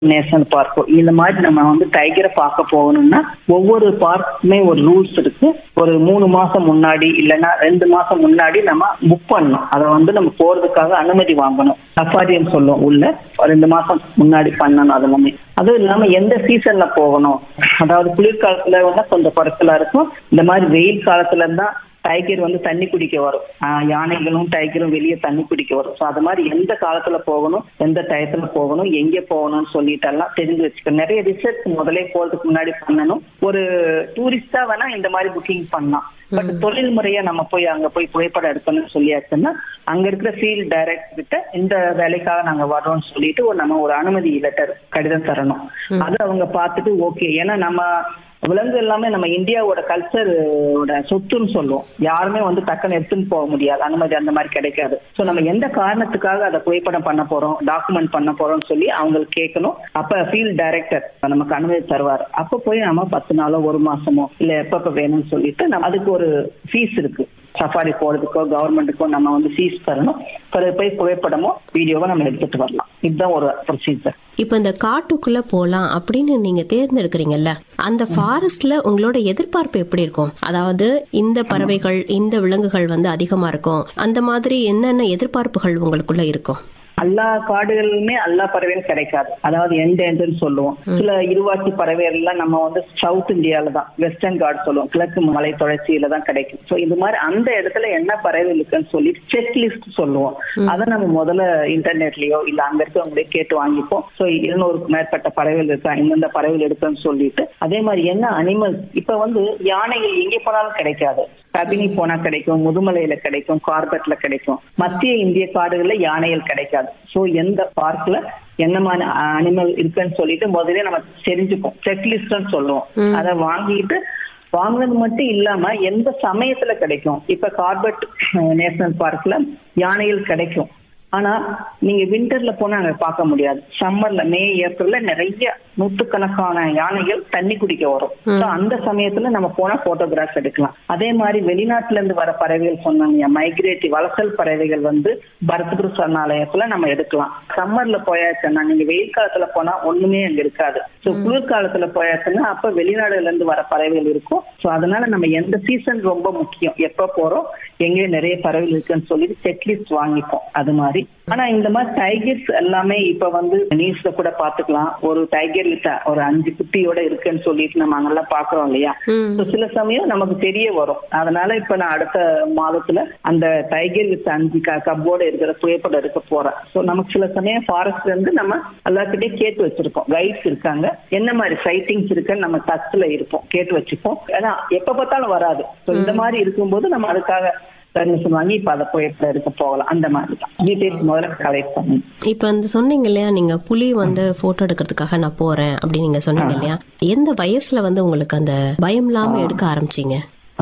National பார்க்கோ இந்த மாதிரி நம்ம வந்து டைகரை பார்க்க போகணும்னா ஒவ்வொரு பார்க்குமே ஒரு ரூல்ஸ் இருக்கு ஒரு மூணு மாசம் முன்னாடி இல்லைன்னா ரெண்டு மாசம் முன்னாடி நம்ம புக் பண்ணணும் அதை வந்து நம்ம போறதுக்காக அனுமதி வாங்கணும் சஃபாரின்னு சொல்லுவோம் உள்ள ஒரு ரெண்டு மாசம் முன்னாடி பண்ணணும் அது எல்லாமே அதுவும் இல்லாம எந்த சீசன்ல போகணும் அதாவது குளிர்காலத்துல வந்து கொஞ்சம் குறைச்சலா இருக்கும் இந்த மாதிரி வெயில் காலத்துல இருந்தா டைகர் வந்து தண்ணி குடிக்க வரும் ஆஹ் யானைகளும் டைகரும் வெளியே தண்ணி குடிக்க வரும் ஸோ அது மாதிரி எந்த காலத்துல போகணும் எந்த டயத்துல போகணும் எங்க போகணும்னு சொல்லிட்டு எல்லாம் தெரிஞ்சு வச்சுக்க நிறைய ரிசர்ச் முதலே போறதுக்கு முன்னாடி பண்ணணும் ஒரு டூரிஸ்டா வேணா இந்த மாதிரி புக்கிங் பண்ணலாம் பட் தொழில் முறையா நம்ம போய் அங்க போய் புகைப்படம் எடுக்கணும்னு சொல்லியாச்சுன்னா அங்க இருக்கிற ஃபீல்ட் டைரக்டர் கிட்ட இந்த வேலைக்காக நாங்க வர்றோம்னு சொல்லிட்டு ஒரு நம்ம ஒரு அனுமதி லெட்டர் கடிதம் தரணும் அது அவங்க பார்த்துட்டு ஓகே ஏன்னா நம்ம விலங்கு எல்லாமே நம்ம இந்தியாவோட கல்ச்சரோட சொத்துன்னு சொல்லுவோம் யாருமே வந்து டக்குன்னு எடுத்துன்னு போக முடியாது அனுமதி அந்த மாதிரி கிடைக்காது ஸோ நம்ம எந்த காரணத்துக்காக அதை புகைப்படம் பண்ண போறோம் டாக்குமெண்ட் பண்ண போறோம்னு சொல்லி அவங்களுக்கு கேட்கணும் அப்ப ஃபீல்ட் டைரக்டர் நமக்கு அனுமதி தருவார் அப்ப போய் நம்ம பத்து நாளோ ஒரு மாசமோ இல்ல எப்பப்ப வேணும்னு சொல்லிட்டு நம்ம அதுக்கு ஒரு ஃபீஸ் இருக்கு சஃபாரி போறதுக்கோ கவர்மெண்ட்டுக்கோ நம்ம வந்து ஃபீஸ் தரணும் பிறகு போய் புகைப்படமோ வீடியோவோ நம்ம எடுத்துட்டு வரலாம் இதுதான் ஒரு ப்ரொசீஜர் இப்ப இந்த காட்டுக்குள்ள போலாம் அப்படின்னு நீங்க தேர்ந்தெடுக்கிறீங்கல்ல அந்த ஃபாரஸ்ட்ல உங்களோட எதிர்பார்ப்பு எப்படி இருக்கும் அதாவது இந்த பறவைகள் இந்த விலங்குகள் வந்து அதிகமா இருக்கும் அந்த மாதிரி என்னென்ன எதிர்பார்ப்புகள் உங்களுக்குள்ள இருக்கும் எல்லா காடுகளிலுமே எல்லா பறவையும் கிடைக்காது அதாவது எண்டேஞ்சர்னு சொல்லுவோம் சில இருவாச்சி பறவைகள் எல்லாம் நம்ம வந்து சவுத் இந்தியால தான் வெஸ்டர்ன் காட் சொல்லுவோம் கிழக்கு மலை தொடர்ச்சியில தான் கிடைக்கும் சோ இது மாதிரி அந்த இடத்துல என்ன பறவை இருக்குன்னு சொல்லி செக் லிஸ்ட் சொல்லுவோம் அதை நம்ம முதல்ல இன்டர்நெட்லயோ இல்ல அங்க இருக்கவங்களே கேட்டு வாங்கிப்போம் சோ இருநூறுக்கு மேற்பட்ட பறவைகள் இருக்கா இந்தந்த பறவைகள் இருக்குன்னு சொல்லிட்டு அதே மாதிரி என்ன அனிமல்ஸ் இப்ப வந்து யானைகள் எங்கே போனாலும் கிடைக்காது கபினி போனா கிடைக்கும் முதுமலையில கிடைக்கும் கார்பெட்ல கிடைக்கும் மத்திய இந்திய காடுகள்ல யானைகள் கிடைக்காது சோ எந்த பார்க்ல என்ன மாதிரி அனிமல் இருக்குன்னு சொல்லிட்டு முதல்ல நம்ம தெரிஞ்சுப்போம் செக்லிஸ்ட்னு சொல்லுவோம் அதை வாங்கிட்டு வாங்குறது மட்டும் இல்லாம எந்த சமயத்துல கிடைக்கும் இப்ப கார்பெட் நேஷனல் பார்க்ல யானைகள் கிடைக்கும் ஆனா நீங்க விண்டர்ல போனா அங்க பார்க்க முடியாது சம்மர்ல மே ஏப்ரல்ல நிறைய நூற்றுக்கணக்கான யானைகள் தண்ணி குடிக்க வரும் So, அந்த சமயத்துல நம்ம போனா போட்டோகிராஃப் எடுக்கலாம் அதே மாதிரி வெளிநாட்டுல இருந்து வர பறவைகள் சொன்னாங்க மைக்ரேட்டி வலசல் பறவைகள் வந்து பரத்புர சரணாலயத்துல நம்ம எடுக்கலாம் சம்மர்ல போயாச்சுன்னா நீங்க வெயில் காலத்துல போனா ஒண்ணுமே அங்க இருக்காது ஸோ குளிர்காலத்துல போயாச்சுன்னா அப்ப வெளிநாடுல இருந்து வர பறவைகள் இருக்கும் ஸோ அதனால நம்ம எந்த சீசன் ரொம்ப முக்கியம் எப்ப போறோம் எங்கே நிறைய பறவைகள் இருக்குன்னு சொல்லிட்டு செக்லிஸ்ட் வாங்கிப்போம் அது மாதிரி ஆனா இந்த மாதிரி டைகர்ஸ் எல்லாமே இப்ப வந்து நியூஸ்ல கூட பாத்துக்கலாம் ஒரு டைகர் வித்த ஒரு அஞ்சு குட்டியோட இருக்குன்னு சொல்லிட்டு நம்ம அங்கெல்லாம் பாக்குறோம் இல்லையா ம். So, சில சமயம் நமக்கு தெரிய வரும் அதனால இப்ப நான் அடுத்த மாதத்துல அந்த டைகர் வித் அஞ்சு க- கப்போட இருக்கிற புகைப்படம் எடுக்க போறேன் சோ நமக்கு சில சமயம் ஃபாரஸ்ட்ல இருந்து நம்ம எல்லாத்துக்கிட்டே கேட்டு வச்சிருக்கோம் கைட்ஸ் இருக்காங்க என்ன மாதிரி சைட்டிங்ஸ் இருக்குன்னு நம்ம டச்ல இருப்போம் கேட்டு வச்சுப்போம் ஏன்னா எப்ப பார்த்தாலும் வராது So, இந்த மாதிரி இருக்கும்போது நம்ம அதுக்காக பர்மிஷன் வாங்கி இப்ப அதை புகைப்படம் எடுக்க போகலாம் அந்த மாதிரி தான் டீடைல்ஸ் முதல்ல கலெக்ட் பண்ணி இப்ப அந்த சொன்னீங்க இல்லையா நீங்க புலி வந்து போட்டோ எடுக்கிறதுக்காக நான் போறேன் அப்படின்னு நீங்க சொன்னீங்க இல்லையா எந்த வயசுல வந்து உங்களுக்கு அந்த பயம் இல்லாம எடுக்க ஆரம்பிச்சீங்க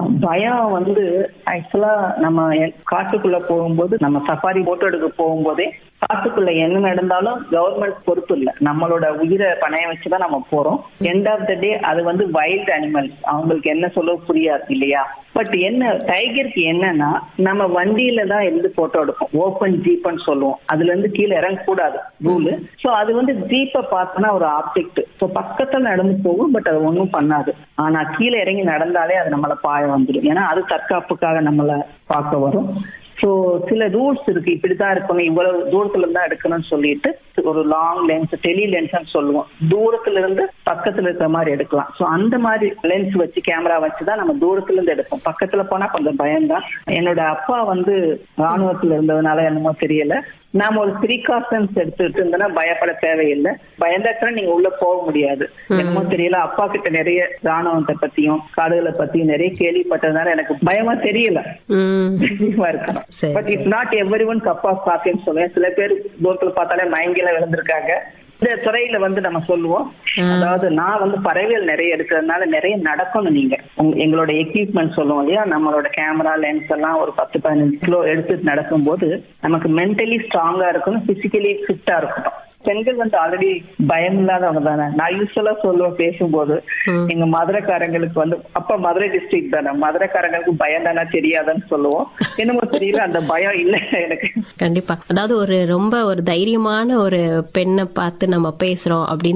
பயம் வந்து ஆக்சுவலா நம்ம எ- காட்டுக்குள்ள போகும்போது நம்ம சஃபாரி போட்டோ எடுக்க போகும்போதே காட்டுக்குள்ள என்ன நடந்தாலும் கவர்மெண்ட் பொறுப்பு இல்ல நம்மளோட உயிரை பணைய வச்சுதான் நம்ம போறோம் எண்ட் ஆஃப் த டே அது வந்து வைல்ட் அனிமல்ஸ் அவங்களுக்கு என்ன சொல்ல புரியாது இல்லையா பட் என்ன டைகருக்கு என்னன்னா நம்ம வண்டியில தான் இருந்து போட்டோ எடுப்போம் ஓப்பன் ஜீப்னு சொல்லுவோம் அதுல இருந்து கீழே இறங்க கூடாது ரூலு சோ அது வந்து ஜீப்பை பார்த்தோன்னா ஒரு ஆப்ஜெக்ட் ஸோ பக்கத்துல நடந்து போகும் பட் அது ஒன்றும் பண்ணாது ஆனா கீழே இறங்கி நடந்தாலே அது நம்மள பாய வந்துடும் ஏன்னா அது தற்காப்புக்காக நம்மள பார்க்க வரும் ஸோ சில ரூல்ஸ் இருக்கு இப்படிதான் இருக்கணும் இவ்வளவு தூரத்துல இருந்தா எடுக்கணும்னு சொல்லிட்டு ஒரு லாங் லென்ஸ் டெலி லென்ஸ்னு சொல்லுவோம் தூரத்துல இருந்து பக்கத்துல இருக்கிற மாதிரி எடுக்கலாம் ஸோ அந்த மாதிரி லென்ஸ் வச்சு கேமரா வச்சு தான் நம்ம தூரத்துல இருந்து எடுப்போம் பக்கத்துல போனா கொஞ்சம் பயம்தான் என்னோட அப்பா வந்து ராணுவத்துல இருந்ததுனால என்னமோ தெரியல நாம ஒரு ப்ரீகாஷன்ஸ் எடுத்துட்டு இருந்தோம்னா பயப்பட தேவையில்லை பயந்தாச்சுன்னா நீங்க உள்ள போக முடியாது என்னமோ தெரியல அப்பா கிட்ட நிறைய ராணுவத்தை பத்தியும் காடுகளை பத்தியும் நிறைய கேள்விப்பட்டதுனால எனக்கு பயமா தெரியல ம் பயமா இருக்கணும் சரி, but it's not every one cup of காஃபின்னு சொல்லுவேன் சில பேர் தூரத்துல பார்த்தாலே மயங்கில விழுந்திருக்காங்க இந்த துறையில வந்து நம்ம சொல்லுவோம் அதாவது நான் வந்து பறவைகள் நிறைய எடுக்கிறதுனால நிறைய நடக்கணும் நீங்க உங்க- எங்களோட எக்யூப்மெண்ட் சொல்லுவோம் இல்லையா நம்மளோட கேமரா லென்ஸ் எல்லாம் ஒரு பத்து பதினஞ்சு கிலோ எடுத்துட்டு நடக்கும்போது நமக்கு மென்டலி ஸ்ட்ராங்கா இருக்கணும் பிசிக்கலி ஃபிட்டா இருக்கணும் பெண்கள் வந்து ஆல்ரெடி பயம் இல்லாதவங்க தானே நான் யூஸ்வலா சொல்லுவேன் பேசும்போது எங்க மதுரைக்காரங்களுக்கு வந்து அப்ப மதுரை டிஸ்ட்ரிக்ட் தானே மதுரைக்காரங்களுக்கு பயம் தானே தெரியாதுன்னு சொல்லுவோம் என்னமோ தெரியல அந்த பயம் இல்லை எனக்கு கண்டிப்பா அதாவது ஒரு ரொம்ப ஒரு தைரியமான ஒரு பெண்ணை பார்த்து நம்ம பேசுறோம் அப்படின்னு